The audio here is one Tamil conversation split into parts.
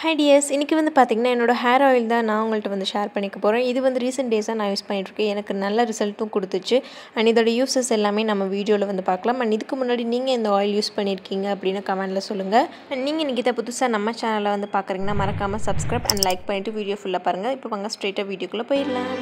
ஹை டியர்ஸ் இன்றைக்கி வந்து பார்த்திங்கன்னா என்னோடய ஹேர் ஆயில் தான் நான் உங்கள்கிட்ட வந்து ஷேர் பண்ணிக்க போகிறேன் இது வந்து ரீசெண்ட் டேஸாக நான் யூஸ் பண்ணிகிட்ருக்கேன் எனக்கு நல்ல ரிசல்ட்டும் கொடுத்துச்சு அண்ட் இதோட யூசஸ் எல்லாமே நம்ம வீடியோவில் வந்து பார்க்கலாம் அண்ட் இதுக்கு முன்னாடி நீங்கள் இந்த ஆயில் யூஸ் பண்ணியிருக்கீங்க அப்படின்னு கமெண்ட்டில் சொல்லுங்கள் அண்ட் நீங்கள் இன்றைக்கி இதை புதுசாக நம்ம சேனலில் வந்து பார்க்குறீங்கன்னா மறக்காமல் சப்ஸ்கிரைப் அண்ட் லைக் பண்ணிவிட்டு வீடியோ ஃபுல்லாக பாருங்கள் இப்போ வாங்க ஸ்ட்ரெயிட்டாக வீடியோக்குள்ளே போயிடலாம்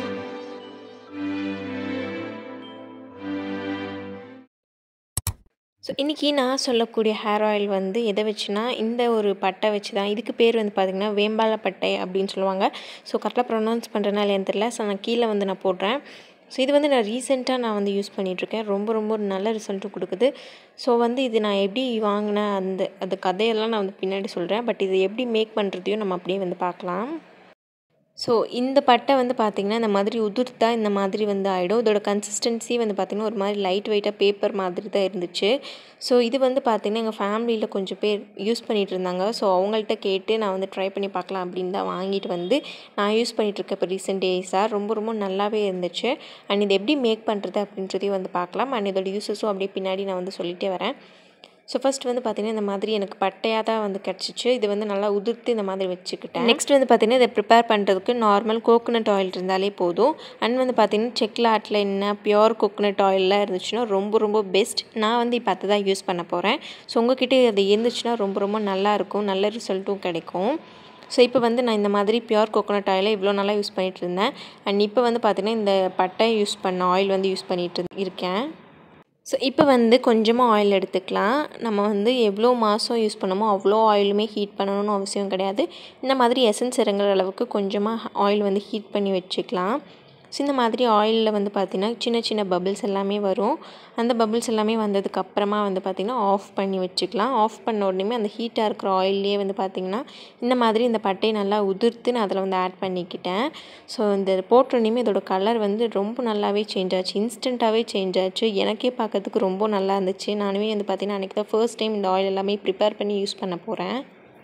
ஸோ இன்றைக்கி நான் சொல்லக்கூடிய ஹேர் ஆயில் வந்து எதை வச்சுனா இந்த ஒரு பட்டை வச்சு தான் இதுக்கு பேர் வந்து பார்த்திங்கன்னா வேம்பால பட்டை அப்படின்னு சொல்லுவாங்க ஸோ கரெக்டாக ப்ரொனவுன்ஸ் பண்ணுறதுனால எனக்கு தெரியல ஸோ நான் கீழே வந்து நான் போடுறேன் ஸோ இது வந்து நான் ரீசெண்டாக நான் வந்து யூஸ் பண்ணிகிட்ருக்கேன் ரொம்ப ரொம்ப ஒரு நல்ல ரிசல்ட்டும் கொடுக்குது ஸோ வந்து இது நான் எப்படி வாங்கினேன் அந்த அந்த கதையெல்லாம் நான் வந்து பின்னாடி சொல்கிறேன் பட் இது எப்படி மேக் பண்ணுறதையும் நம்ம அப்படியே வந்து பார்க்கலாம் ஸோ இந்த பட்டை வந்து பார்த்திங்கன்னா இந்த மாதிரி உதிர்த்தா இந்த மாதிரி வந்து ஆகிடும் இதோட கன்சிஸ்டன்சி வந்து பார்த்திங்கன்னா ஒரு மாதிரி லைட் வெயிட்டாக பேப்பர் மாதிரி தான் இருந்துச்சு ஸோ இது வந்து பார்த்திங்கன்னா எங்கள் ஃபேமிலியில் கொஞ்சம் பேர் யூஸ் பண்ணிகிட்டு இருந்தாங்க ஸோ அவங்கள்ட்ட கேட்டு நான் வந்து ட்ரை பண்ணி பார்க்கலாம் அப்படின்னு தான் வாங்கிட்டு வந்து நான் யூஸ் பண்ணிகிட்ருக்கேன் இப்போ ரீசெண்ட் டேஸாக ரொம்ப ரொம்ப நல்லாவே இருந்துச்சு அண்ட் இது எப்படி மேக் பண்ணுறது அப்படின்றதையும் வந்து பார்க்கலாம் அண்ட் இதோட யூஸஸும் அப்படியே பின்னாடி நான் வந்து சொல்லிகிட்டே வரேன் ஸோ ஃபஸ்ட் வந்து பார்த்திங்கன்னா இந்த மாதிரி எனக்கு பட்டையாக தான் வந்து கிடச்சிச்சு இது வந்து நல்லா உதிர்த்து இந்த மாதிரி வச்சுக்கிட்டேன் நெக்ஸ்ட் வந்து பார்த்திங்கன்னா இதை ப்ரிப்பேர் பண்ணுறதுக்கு நார்மல் கோகோனட் ஆயில் இருந்தாலே போதும் அண்ட் வந்து பார்த்திங்கன்னா செக்கில் ஆட்டில் என்ன பியோர் கோகோனட் ஆயிலெலாம் இருந்துச்சுன்னா ரொம்ப ரொம்ப பெஸ்ட் நான் வந்து இப்போ அதை தான் யூஸ் பண்ண போகிறேன் ஸோ உங்ககிட்ட அது இருந்துச்சுன்னா ரொம்ப ரொம்ப நல்லாயிருக்கும் நல்ல ரிசல்ட்டும் கிடைக்கும் ஸோ இப்போ வந்து நான் இந்த மாதிரி பியோர் கோகோனட் ஆயிலை இவ்வளோ நல்லா யூஸ் பண்ணிகிட்டு இருந்தேன் அண்ட் இப்போ வந்து பார்த்திங்கன்னா இந்த பட்டை யூஸ் பண்ண ஆயில் வந்து யூஸ் பண்ணிகிட்டு இருக்கேன் ஸோ இப்போ வந்து கொஞ்சமாக ஆயில் எடுத்துக்கலாம் நம்ம வந்து எவ்வளோ மாதம் யூஸ் பண்ணமோ அவ்வளோ ஆயிலுமே ஹீட் பண்ணணும்னு அவசியம் கிடையாது இந்த மாதிரி எசன்ஸ் இறங்குற அளவுக்கு கொஞ்சமாக ஆயில் வந்து ஹீட் பண்ணி வச்சுக்கலாம் ஸோ இந்த மாதிரி ஆயிலில் வந்து பார்த்திங்கன்னா சின்ன சின்ன பபிள்ஸ் எல்லாமே வரும் அந்த பபிள்ஸ் எல்லாமே வந்ததுக்கு அப்புறமா வந்து பார்த்திங்கன்னா ஆஃப் பண்ணி வச்சுக்கலாம் ஆஃப் பண்ண உடனே அந்த ஹீட்டாக இருக்கிற ஆயிலே வந்து பார்த்திங்கன்னா இந்த மாதிரி இந்த பட்டையை நல்லா உதிர்த்து நான் அதில் வந்து ஆட் பண்ணிக்கிட்டேன் ஸோ இந்த போட்டோடனே இதோட கலர் வந்து ரொம்ப நல்லாவே சேஞ்ச் ஆச்சு இன்ஸ்டண்ட்டாகவே சேஞ்ச் ஆச்சு எனக்கே பார்க்கறதுக்கு ரொம்ப நல்லா இருந்துச்சு நானுமே வந்து பார்த்திங்கன்னா அன்றைக்கி தான் ஃபர்ஸ்ட் டைம் இந்த ஆயில் எல்லாமே ப்ரிப்பேர் பண்ணி யூஸ் பண்ண போகிறேன்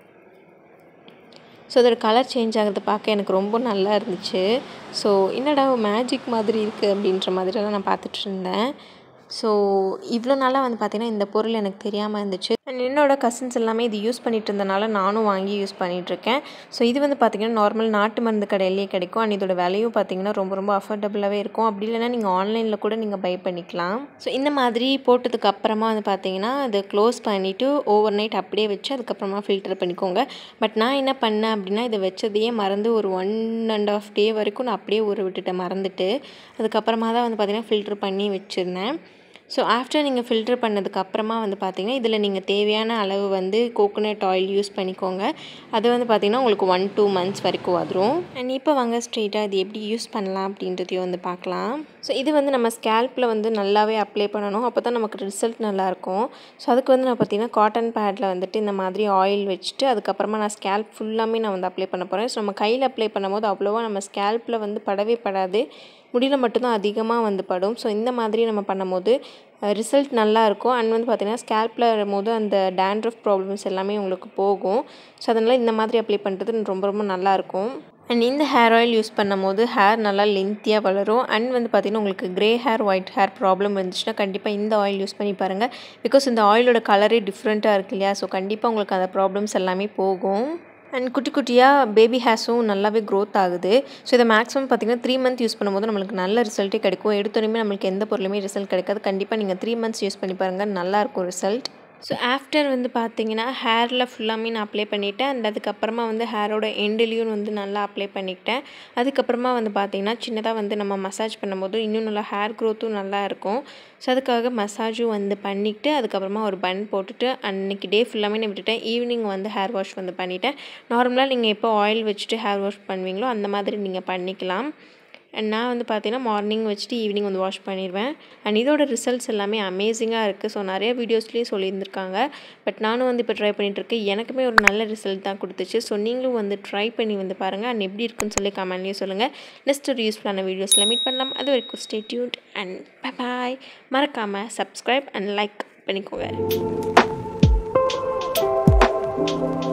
ஸோ அதோட கலர் சேஞ்ச் ஆகிறது பார்க்க எனக்கு ரொம்ப நல்லா இருந்துச்சு ஸோ என்னடா மேஜிக் மாதிரி இருக்குது அப்படின்ற மாதிரிலாம் நான் பார்த்துட்டு இருந்தேன் ஸோ இவ்வளோ நாளாக வந்து பார்த்திங்கன்னா இந்த பொருள் எனக்கு தெரியாமல் இருந்துச்சு அண்ட் என்னோடய கசின்ஸ் எல்லாமே இது யூஸ் பண்ணிகிட்டு இருந்தனால நானும் வாங்கி யூஸ் பண்ணிகிட்ருக்கேன் ஸோ இது வந்து பார்த்திங்கன்னா நார்மல் நாட்டு மருந்து கடையிலேயே கிடைக்கும் அண்ட் இதோட விலையும் பார்த்திங்கன்னா ரொம்ப ரொம்ப அஃபோர்டபுளாகவே இருக்கும் அப்படி இல்லைனா நீங்கள் ஆன்லைனில் கூட நீங்கள் பை பண்ணிக்கலாம் ஸோ இந்த மாதிரி போட்டதுக்கு அப்புறமா வந்து பார்த்திங்கன்னா அதை க்ளோஸ் பண்ணிவிட்டு ஓவர் நைட் அப்படியே வச்சு அதுக்கப்புறமா ஃபில்டர் பண்ணிக்கோங்க பட் நான் என்ன பண்ணேன் அப்படின்னா இதை வச்சதையே மறந்து ஒரு ஒன் அண்ட் ஆஃப் டே வரைக்கும் நான் அப்படியே ஊற விட்டுட்டேன் மறந்துட்டு அதுக்கப்புறமா தான் வந்து பார்த்திங்கன்னா ஃபில்டர் பண்ணி வச்சுருந்தேன் ஸோ ஆஃப்டர் நீங்கள் ஃபில்டர் பண்ணதுக்கு அப்புறமா வந்து பார்த்திங்கன்னா இதில் நீங்கள் தேவையான அளவு வந்து கோகோனட் ஆயில் யூஸ் பண்ணிக்கோங்க அது வந்து பார்த்திங்கன்னா உங்களுக்கு ஒன் டூ மந்த்ஸ் வரைக்கும் வந்துடும் அண்ட் இப்போ வாங்க ஸ்ட்ரெயிட்டாக இது எப்படி யூஸ் பண்ணலாம் அப்படின்றதையும் வந்து பார்க்கலாம் ஸோ இது வந்து நம்ம ஸ்கேல்ப்பில் வந்து நல்லாவே அப்ளை பண்ணணும் அப்போ தான் நமக்கு ரிசல்ட் நல்லாயிருக்கும் ஸோ அதுக்கு வந்து நான் பார்த்திங்கன்னா காட்டன் பேடில் வந்துட்டு இந்த மாதிரி ஆயில் வச்சுட்டு அதுக்கப்புறமா நான் ஸ்கேல்ப் ஃபுல்லாமே நான் வந்து அப்ளை பண்ண போகிறேன் ஸோ நம்ம கையில் அப்ளை பண்ணும்போது அவ்வளோவா நம்ம ஸ்கேல்ப்பில் வந்து படவே படாது முடியில் மட்டும்தான் அதிகமாக வந்து படும் ஸோ இந்த மாதிரி நம்ம பண்ணும்போது ரிசல்ட் நல்லாயிருக்கும் அண்ட் வந்து பார்த்திங்கன்னா ஸ்கேல்ப்பில் வரும்போது அந்த டேண்ட்ரஃப் ப்ராப்ளம்ஸ் எல்லாமே உங்களுக்கு போகும் ஸோ அதனால் இந்த மாதிரி அப்ளை பண்ணுறது ரொம்ப ரொம்ப நல்லாயிருக்கும் அண்ட் இந்த ஹேர் ஆயில் யூஸ் பண்ணும்போது ஹேர் நல்லா லென்த்தியாக வளரும் அண்ட் வந்து பார்த்திங்கன்னா உங்களுக்கு grey hair white hair problem இருந்துச்சுன்னா கண்டிப்பாக இந்த ஆயில் யூஸ் பண்ணி பாருங்கள் பிகாஸ் இந்த ஆயிலோட கலரே டிஃப்ரெண்ட்டாக இருக்கு இல்லையா ஸோ கண்டிப்பாக உங்களுக்கு அந்த ப்ராப்ளம்ஸ் எல்லாமே போகும் அண்ட் குட்டி குட்டியாக பேபி ஹேர்ஸும் நல்லாவே க்ரோத் ஆகுது ஸோ இதை மேக்ஸிமம் பார்த்திங்கன்னா த்ரீ மந்த் யூஸ் பண்ணும்போது நம்மளுக்கு நல்ல ரிசல்ட்டே கிடைக்கும் எடுத்தோடனே நம்மளுக்கு எந்த பொருளுமே ரிசல்ட் கிடைக்காது கண்டிப்பாக நீங்கள் த்ரீ மந்த்ஸ் யூஸ் பண்ணி பாருங்கள் நல்லாயிருக்கும் ரிசல்ட் ஸோ ஆஃப்டர் வந்து பார்த்திங்கன்னா ஹேரில் ஃபுல்லாமே நான் அப்ளை பண்ணிவிட்டேன் அண்ட் அதுக்கப்புறமா வந்து ஹேரோட எண்டுலேயும் வந்து நல்லா அப்ளை பண்ணிக்கிட்டேன் அதுக்கப்புறமா வந்து பார்த்திங்கன்னா சின்னதாக வந்து நம்ம மசாஜ் பண்ணும்போது இன்னும் நல்லா ஹேர் க்ரோத்தும் நல்லா இருக்கும் ஸோ அதுக்காக மசாஜும் வந்து பண்ணிவிட்டு அதுக்கப்புறமா ஒரு பன் போட்டுட்டு அன்றைக்கி டே ஃபுல்லாமே நான் விட்டுட்டேன் ஈவினிங் வந்து ஹேர் வாஷ் வந்து பண்ணிவிட்டேன் நார்மலாக நீங்கள் எப்போ ஆயில் வச்சுட்டு ஹேர் வாஷ் பண்ணுவீங்களோ அந்த மாதிரி நீங்கள் பண்ணிக்கலாம் அண்ட் நான் வந்து பார்த்தீங்கன்னா மார்னிங் வச்சுட்டு ஈவினிங் வந்து வாஷ் பண்ணிடுவேன் அண்ட் இதோட ரிசல்ட்ஸ் எல்லாமே அமேசிங்காக இருக்குது ஸோ நிறைய வீடியோஸ்லேயும் சொல்லியிருந்திருக்காங்க பட் நானும் வந்து இப்போ ட்ரை பண்ணிகிட்ருக்கேன் எனக்குமே ஒரு நல்ல ரிசல்ட் தான் கொடுத்துச்சு ஸோ நீங்களும் வந்து ட்ரை பண்ணி வந்து பாருங்கள் அண்ட் எப்படி இருக்குன்னு சொல்லி கமெண்ட்லேயும் சொல்லுங்கள் நெக்ஸ்ட் ஒரு யூஸ்ஃபுல்லான வீடியோஸில் மீட் பண்ணலாம் அது வரைக்கும் ஸ்டே டியூட் அண்ட் பாய் மறக்காமல் சப்ஸ்கிரைப் அண்ட் லைக் பண்ணிக்கோங்க